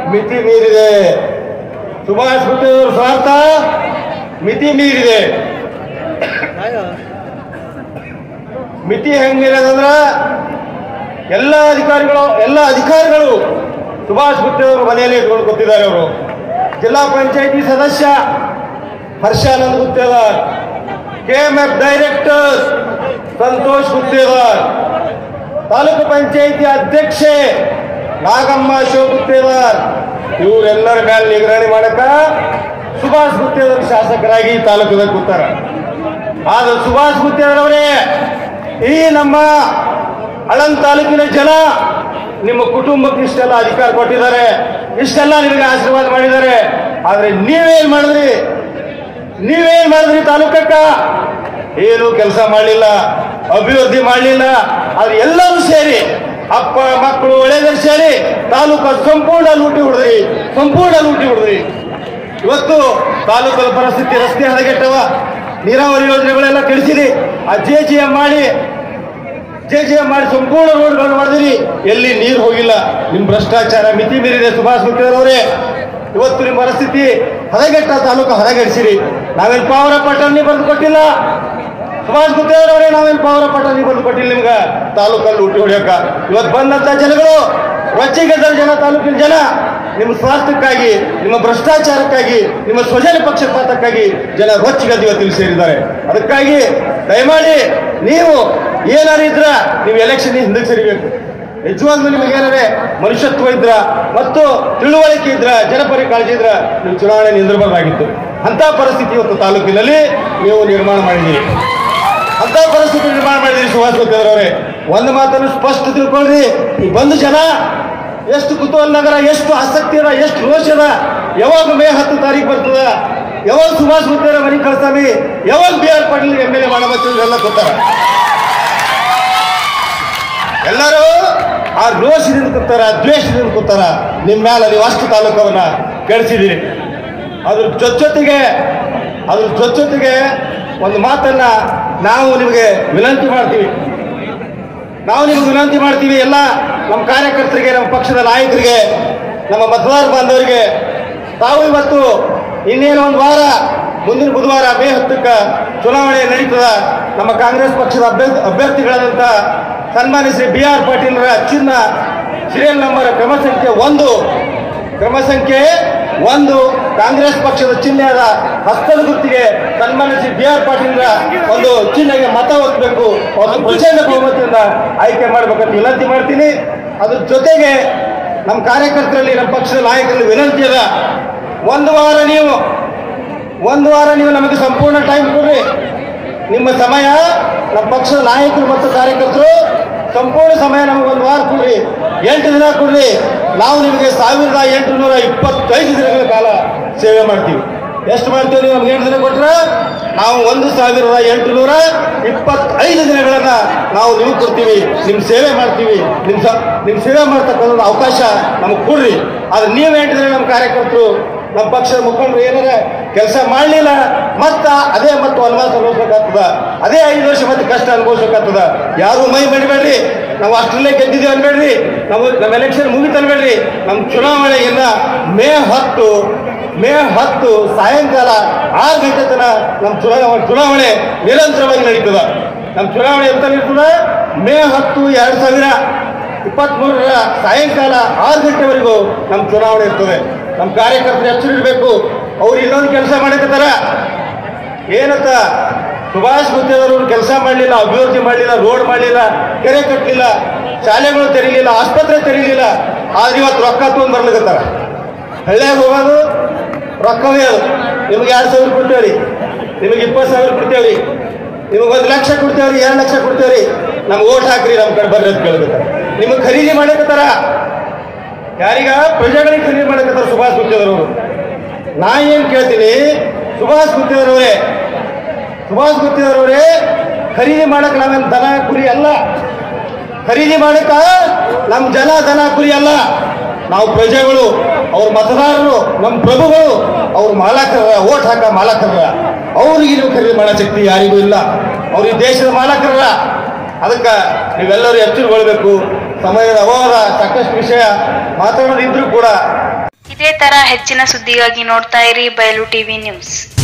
ಮಿತಿ ಮೀರಿದೆ ಸುಭಾಷ್ ಗುತ್ತೇದಾರ್ ಸ್ವಾರ್ಥ ಮಿತಿ ಮೀರಿದೆ ಮಿತಿ ಹೆಂಗಿರೋದಂದ್ರ ಎಲ್ಲ ಅಧಿಕಾರಿಗಳು ಎಲ್ಲ ಅಧಿಕಾರಿಗಳು ಸುಭಾಷ್ ಗುತ್ತೇದಾರ್ ಮನೆಯಲ್ಲಿ ಇಟ್ಕೊಂಡು ಕೂತಿದ್ದಾರೆ ಅವರು ಜಿಲ್ಲಾ ಪಂಚಾಯತಿ ಸದಸ್ಯ ಹರ್ಷಾನಂದ್ ಗುತ್ತೇದಾರ್ ಕೆಎಂಎಫ್ ಡೈರೆಕ್ಟರ್ ಸಂತೋಷ್ ಗುತ್ತೇದಾರ್ ತಾಲೂಕು ಪಂಚಾಯಿತಿ ಅಧ್ಯಕ್ಷೆ ನಾಗಮ್ಮ ಅಶೋಕ್ ಗುತ್ತೇದಾರ್ ಇವರೆಲ್ಲರ ಮೇಲೆ ನಿಗರಾಣಿ ಮಾಡಕ ಸುಭಾಷ್ ಗುತ್ತೇದಾರ್ ಶಾಸಕರಾಗಿ ಈ ತಾಲೂಕದಾಗ ಕೂತಾರ ಆದ್ರೆ ಸುಭಾಷ್ ಗುತ್ತೇದಾರ್ ಅವರೇ ಈ ನಮ್ಮ ಅಳನ್ ತಾಲೂಕಿನ ಜನ ನಿಮ್ಮ ಕುಟುಂಬಕ್ಕೆ ಇಷ್ಟೆಲ್ಲ ಅಧಿಕಾರ ಕೊಟ್ಟಿದ್ದಾರೆ ಇಷ್ಟೆಲ್ಲ ನಿಮಗೆ ಆಶೀರ್ವಾದ ಮಾಡಿದ್ದಾರೆ ಆದ್ರೆ ನೀವೇನ್ ಮಾಡಿದ್ರಿ ನೀವೇನ್ ಮಾಡಿದ್ರಿ ತಾಲೂಕಕ್ಕ ಏನು ಕೆಲಸ ಮಾಡಲಿಲ್ಲ ಅಭಿವೃದ್ಧಿ ಮಾಡಲಿಲ್ಲ ಆದ್ರೆ ಎಲ್ಲರೂ ಸೇರಿ ಅಪ್ಪ ಮಕ್ಕಳು ಒಳ್ಳೆಯವರು ಸೇರಿ ತಾಲೂಕು ಸಂಪೂರ್ಣ ಲೂಟಿ ಹೊಡೆದ್ರಿ ಸಂಪೂರ್ಣ ಲೂಟಿ ಹೊಡೆದ್ರಿ ಇವತ್ತು ತಾಲೂಕದ ಪರಿಸ್ಥಿತಿ ರಸ್ತೆ ಹದಗೆಟ್ಟವ ನೀರಾವರಿ ಯೋಜನೆಗಳೆಲ್ಲ ಕೆಡಿಸಿರಿ ಆ ಜೆ ಜಿ ಎಂ ಮಾಡಿ ಜೆ ಜೆ ಎಂ ಮಾಡಿ ಸಂಪೂರ್ಣ ರೋಡ್ಗಳನ್ನು ಮಾಡಿದಿರಿ ಎಲ್ಲಿ ನೀರು ಹೋಗಿಲ್ಲ ನಿಮ್ ಭ್ರಷ್ಟಾಚಾರ ಮಿತಿ ಮೀರಿದೆ ಸುಭಾಷ್ ಅವರೇ ಇವತ್ತು ನಿಮ್ಮ ಪರಿಸ್ಥಿತಿ ಹದಗೆಟ್ಟ ತಾಲೂಕು ಹದಗೆಡಿಸಿರಿ ನಾವೇನ್ ಪಾವರ ಪಟ್ಟಣಿ ಬರೆದು ಕೊಟ್ಟಿಲ್ಲ ಸುಭಾಷ್ ಅವರೇ ನಾವೇನ್ ಪಾವರ ಪಟ್ಟಣಿ ಬರೆದು ಕೊಟ್ಟಿಲ್ಲ ನಿಮ್ಗ ತಾಲೂಕಲ್ಲಿ ಹುಟ್ಟಿ ಹೊಡಿಯಕ ಇವತ್ತು ಬಂದಂತ ಜನಗಳು ರೊಚ್ಚಿಗೆದ್ದರ ಜನ ತಾಲೂಕಿನ ಜನ ನಿಮ್ಮ ಸ್ವಾರ್ಥಕ್ಕಾಗಿ ನಿಮ್ಮ ಭ್ರಷ್ಟಾಚಾರಕ್ಕಾಗಿ ನಿಮ್ಮ ಸ್ವಜನ ಪಕ್ಷಪಾತಕ್ಕಾಗಿ ಜನ ರೊಚ್ಚಿಗೆದ್ದು ಇವತ್ತು ಇಲ್ಲಿ ಸೇರಿದ್ದಾರೆ ಅದಕ್ಕಾಗಿ ದಯಮಾಡಿ ನೀವು ಏನಾರು ಇದ್ರ ನೀವು ಎಲೆಕ್ಷನ್ ಹಿಂದಕ್ಕೆ ಸರಿಬೇಕು ನಿಜವಾಗ್ಲೂ ನಿಮಗೆ ಏನಾರೆ ಮನುಷ್ಯತ್ವ ಇದ್ರ ಮತ್ತು ತಿಳುವಳಿಕೆ ಇದ್ರ ಜನಪರಿ ಕಾಳಜಿ ಇದ್ರ ನೀವು ಚುನಾವಣೆ ನಿಂದಿರಬಾರ್ದಾಗಿತ್ತು ಅಂತ ಪರಿಸ್ಥಿತಿ ಇವತ್ತು ತಾಲೂಕಿನಲ್ಲಿ ನೀವು ನಿರ್ಮಾಣ ಮಾಡಿದ್ದೀರಿ ಅಂತ ಪರಿಸ್ಥಿತಿ ನಿರ್ಮಾಣ ಮಾಡಿದ್ದೀರಿ ಸುಭಾಷ್ ಅವರೇ ಒಂದು ಮಾತನ್ನು ಸ್ಪಷ್ಟ ತಿಳ್ಕೊಳ್ರಿ ಈ ಬಂದು ಜನ ಎಷ್ಟು ಕುತೂಹಲ ನಗರ ಎಷ್ಟು ಆಸಕ್ತಿ ಅದ ಎಷ್ಟು ರೋಷ ಅದ ಯಾವಾಗ ಮೇ ಹತ್ತು ತಾರೀಕು ಬರ್ತದ ಯಾವಾಗ ಸುಭಾಷ್ ಗುತ್ತೇರ ಮನೆ ಕಳ್ಸಾಮಿ ಯಾವಾಗ B R Patil M L A ಮಾಡಬೇಕು ಎಲ್ಲ ಗೊತ್ತಾರ ಎಲ್ಲರೂ ಆ ರೋಷದಿಂದ ಕೂತಾರ ದ್ವೇಷದಿಂದ ಕೂತಾರ ನಿಮ್ಮ ಮೇಲೆ ನೀವು ಅಷ್ಟು ತಾಲೂಕವನ್ನ ಕೆಡಿಸಿದ್ದೀರಿ ಅದ್ರ ಜೊತೆಗೆ ಅದ್ರ ಜೊತೆಗೆ ಒಂದು ಮಾತನ್ನ ನಾವು ನಿಮಗೆ ವಿನಂತಿ ಮಾಡ್ತೀವಿ ನಾವು ನಿಮ್ಗೆ ವಿನಂತಿ ಮಾಡ್ತೀವಿ ಎಲ್ಲ ನಮ್ಮ ಕಾರ್ಯಕರ್ತರಿಗೆ ನಮ್ಮ ಪಕ್ಷದ ನಾಯಕರಿಗೆ ನಮ್ಮ ಮತದಾರ ಬಾಂಧವರಿಗೆ ತಾವು ಇವತ್ತು ಇನ್ನೇನು ಒಂದು ವಾರ ಮುಂದಿನ ಬುಧವಾರ ಮೇ ಹತ್ತಕ್ಕ ಚುನಾವಣೆ ನಡೀತದ ನಮ್ಮ ಕಾಂಗ್ರೆಸ್ ಪಕ್ಷದ ಅಭ್ಯರ್ಥಿ ಅಭ್ಯರ್ಥಿಗಳಾದಂಥ ಸನ್ಮಾನ್ಯ ಶ್ರೀ ಬಿ ಆರ್ ಪಾಟೀಲ್ರ ಚಿನ್ನ ಸೀರಿಯಲ್ ನಂಬರ್ ಕ್ರಮ ಸಂಖ್ಯೆ ಒಂದು ಕ್ರಮ ಸಂಖ್ಯೆ ಒಂದು ಕಾಂಗ್ರೆಸ್ ಪಕ್ಷದ ಚಿಹ್ನೆಯಾದ ಹಸ್ತದ ಗುರುತಿಗೆ ಸನ್ಮಾನ್ಯ ಶ್ರೀ ಬಿ ಆರ್ ಪಾಟೀಲ್ರ ಒಂದು ಚಿಹ್ನೆಗೆ ಮತ ಒತ್ತಬೇಕು ಒಂದು ಪ್ರಚಂಡ ಬಹುಮತದಿಂದ ಆಯ್ಕೆ ಮಾಡ್ಬೇಕಂತ ವಿನಂತಿ ಮಾಡ್ತೀನಿ ಅದ್ರ ಜೊತೆಗೆ ನಮ್ಮ ಕಾರ್ಯಕರ್ತರಲ್ಲಿ ನಮ್ಮ ಪಕ್ಷದ ನಾಯಕರಲ್ಲಿ ವಿನಂತಿ ಅದ ಒಂದು ವಾರ ನೀವು ಒಂದು ವಾರ ನೀವು ನಮಗೆ ಸಂಪೂರ್ಣ ಟೈಮ್ ಕೊಡ್ರಿ ನಿಮ್ಮ ಸಮಯ ನಮ್ಮ ಪಕ್ಷದ ನಾಯಕರು ಮತ್ತು ಕಾರ್ಯಕರ್ತರು ಸಂಪೂರ್ಣ ಸಮಯ ನಮಗೆ ಒಂದು ವಾರ ಕೊಡ್ರಿ ಎಂಟು ದಿನ ಕೊಡ್ರಿ ನಾವು ನಿಮಗೆ ಸಾವಿರದ ಎಂಟುನೂರ ಇಪ್ಪತ್ತೈದು ದಿನಗಳ ಕಾಲ ಸೇವೆ ಮಾಡ್ತೀವಿ ಎಷ್ಟು ಮಾಡ್ತೀವಿ ನೀವು ನಮ್ಗೆ ಎಂಟು ದಿನ ಕೊಟ್ರೆ ನಾವು ಒಂದು ಸಾವಿರದ ಎಂಟುನೂರ ಇಪ್ಪತ್ತೈದು ದಿನಗಳನ್ನ ನಾವು ನೀವು ಕೊಡ್ತೀವಿ ನಿಮ್ಮ ಸೇವೆ ಮಾಡ್ತೀವಿ ನಿಮ್ಮ ಸ ನಿಮ್ಮ ಸೇವೆ ಮಾಡ್ತಕ್ಕಂಥ ಅವಕಾಶ ನಮಗೆ ಕೊಡ್ರಿ ಆದ್ರೆ ನೀವು ಎಂಟು ದಿನ ನಮ್ಮ ಕಾರ್ಯಕರ್ತರು ನಮ್ಮ ಪಕ್ಷದ ಮುಖಂಡರು ಏನಾರ ಕೆಲಸ ಮಾಡಲಿಲ್ಲ ಮತ್ತ ಅದೇ ಮತ್ತೆ ವನವಾಸ ಅನುಭವಿಸ್ಬೇಕಾಗ್ತದ ಅದೇ ಐದು ವರ್ಷ ಮತ್ತೆ ಕಷ್ಟ ಅನುಭವಿಸ್ಬೇಕಾಗ್ತದ ಯಾರು ಮೈ ಮಾಡಿಬೇಡ್ರಿ ನಾವು ಅಷ್ಟರಲ್ಲೇ ಗೆದ್ದಿದ್ದೀವಿ ಅನ್ಬೇಡ್ರಿ ನಾವು ನಮ್ಮ ಎಲೆಕ್ಷನ್ ಮುಗಿತು ಅನ್ಬೇಡ್ರಿ ನಮ್ಮ ಚುನಾವಣೆ ಇನ್ನ ಮೇ ಹತ್ತು ಮೇ ಹತ್ತು ಸಾಯಂಕಾಲ ಆರು ಗಂಟೆ ತನ ನಮ್ಮ ಚುನಾವಣೆ ಚುನಾವಣೆ ನಿರಂತರವಾಗಿ ನಡೀತದ ನಮ್ಮ ಚುನಾವಣೆ ಎಂತ ನಡೀತದ ಮೇ ಹತ್ತು ಎರಡು ಸಾವಿರ ಇಪ್ಪತ್ಮೂರರ ಸಾಯಂಕಾಲ ಆರು ಗಂಟೆವರೆಗೂ ನಮ್ಮ ಚುನಾವಣೆ ಇರ್ತದೆ ನಮ್ಮ ಕಾರ್ಯಕರ್ತರು ಎಚ್ಚರ ಇರಬೇಕು ಅವ್ರು ಇನ್ನೊಂದು ಕೆಲಸ ಮಾಡಕತ್ತಾರ ಏನಂತ ಸುಭಾಷ್ ಗುತ್ತೇದವರು ಕೆಲಸ ಮಾಡಲಿಲ್ಲ ಅಭಿವೃದ್ಧಿ ಮಾಡಲಿಲ್ಲ ರೋಡ್ ಮಾಡಲಿಲ್ಲ ಕೆರೆ ಕಟ್ಟಲಿಲ್ಲ ಶಾಲೆಗಳು ತೆರೀಲಿಲ್ಲ ಆಸ್ಪತ್ರೆ ತೆರೀಲಿಲ್ಲ ಆದ್ರೆ ಇವತ್ತು ರೊಕ್ಕ ತೊಗೊಂಡು ಬರ್ಲಿಕತ್ತಾರ ಹಳ್ಳಿಯಾಗ ಹೋಗೋದು ರೊಕ್ಕವೇ ಅದು ನಿಮ್ಗೆ ಎರಡು ಸಾವಿರ ಕೊಡ್ತೇವ್ರಿ ನಿಮಗೆ ಇಪ್ಪತ್ತು ಸಾವಿರ ಕೊಡ್ತೇವ್ರಿ ನಿಮಗೆ ಒಂದು ಲಕ್ಷ ಕೊಡ್ತೇವ್ರಿ ಎರಡು ಲಕ್ಷ ಕೊಡ್ತೇವ್ರಿ ನಮ್ಗೆ ಓಟ್ ಹಾಕ್ರಿ ನಮ್ಮ ಕಡೆ ಬರ್ರಿ ಅಂತ ಕೇಳ್ಬೇಕಾರೆ ನಿಮಗೆ ಖರೀದಿ ಮಾಡಕತ್ತಾರ ಯಾರೀಗ ಪ್ರಜೆಗಳಿಗೆ ಖರೀದಿ ಮಾಡಕತ್ತಾರ ಸುಭಾಷ್ ಗುತ್ತೇದರವರು ನಾ ಏನ್ ಕೇಳ್ತೀನಿ ಸುಭಾಷ್ ಗುತ್ತೇದರವರೇ ಸುಭಾಷ್ ಗುತ್ತೇದರವರೇ ಖರೀದಿ ಮಾಡಕ್ ನಾವೇನು ದನ ಕುರಿ ಅಲ್ಲ ಖರೀದಿ ಮಾಡಕ ನಮ್ಮ ಜನ ದನ ಕುರಿ ಅಲ್ಲ ನಾವು ಪ್ರಜೆಗಳು ಅವ್ರ ಮತದಾರರು ನಮ್ಮ ಪ್ರಭುಗಳು ಅವ್ರ ಮಾಲಕರ ಓಟ್ ಹಾಕ ಮಾಲಕರ ಅವ್ರಿಗೆ ನೀವು ಖರೀದಿ ಮಾಡೋ ಶಕ್ತಿ ಯಾರಿಗೂ ಇಲ್ಲ ಅವ್ರ ಈ ದೇಶದ ಮಾಲಕರ ಅದಕ್ಕೆ ನೀವೆಲ್ಲರೂ ಎಚ್ಚರಗೊಳ್ಬೇಕು ಸಮಯದ ಅಭಾವದ ಸಾಕಷ್ಟು ವಿಷಯ ಮಾತಾಡೋದಿದ್ರು ಕೂಡ ಇದೇ ತರ ಹೆಚ್ಚಿನ ಸುದ್ದಿಗಾಗಿ ನೋಡ್ತಾ ಇರಿ ಬಯಲು ಟಿವಿ ನ್ಯೂಸ್